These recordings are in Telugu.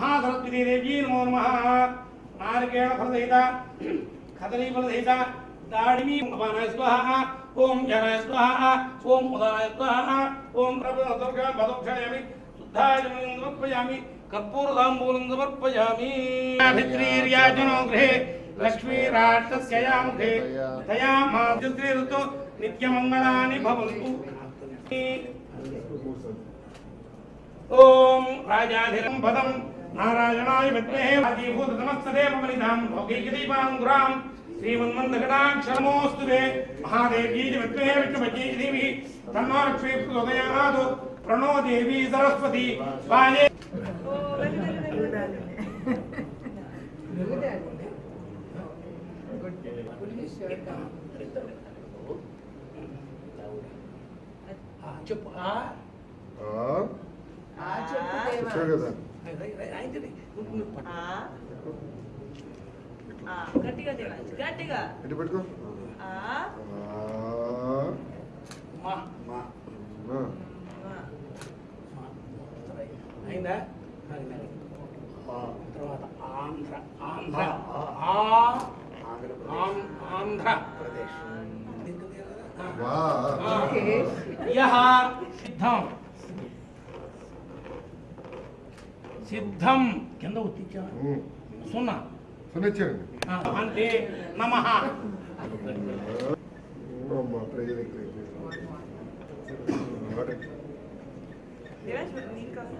మహాసరస్వతీ దేవీ నమో నమ నారికేళ ఫలదహిత కదలీ ఫలదహిత దాడిమి భవానాయ స్వాహ ఓం జనాయ స్వాహ ఓం ఉదానాయ స్వాహ ఓం ప్రభదోర్గా భదోక్షయామి శుద్ధాయ సమర్పయామి కర్పూర తాంబూలం సమర్పయామి భిత్రీర్యాజనో గృహే లక్ష్మీరాక్షస్యయా ముఖే తయా మా ఋతు నిత్యమంగళాని భవంతు ఓం రాజాధిరం పదం నారాయణాయ విద్మహే ఆదిభూత సమస్తదేవ మలితాం భౌగైకదీపాంగురాం శ్రీమన్మందగడాక్షరమోऽस्तु తే మహాదేవ్యై విద్మహే విష్ణుపత్యై దేవి తన్నో లక్ష్మీ ప్రచోదయాత్ ప్రణో దేవి సరస్వతి స్వాయే చెప్పు ఆ? చెప్పావు కదా గట్టిగా తినాలి గట్టిగా ఇటు పెట్టుకో ఆ, ఆ, మా ఆ. ఆ. అయిందా ఆ. తర్వాత ఆంధ్ర ఆంధ్ర ఆ, ఆ ఆం- ఆంధ్ర వా. యహ సిద్ధం సిద్ధం కింద ఉత్తిచ్చా ఉమ్. సున్నా సునిచ్చారండి ఆ, అంటే నమ అమ్మ ప్రెజర్ ఎక్కువ ఒకటి. దేవాంశ్ నీకు కావాలా?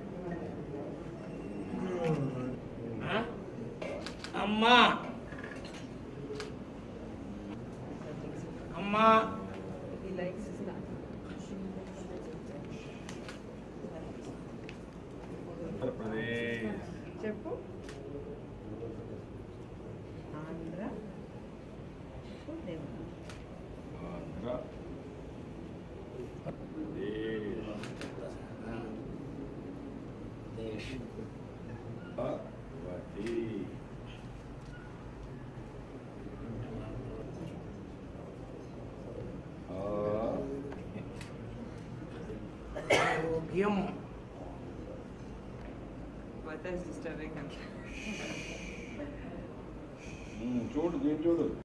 అమ్మా అమ్మా He likes his nut. చెప్పు ఆంధ్ర దేవుడు. దేశ్ ఆరోగ్యం What is disturbing him? చూడు దీన్ని చూడు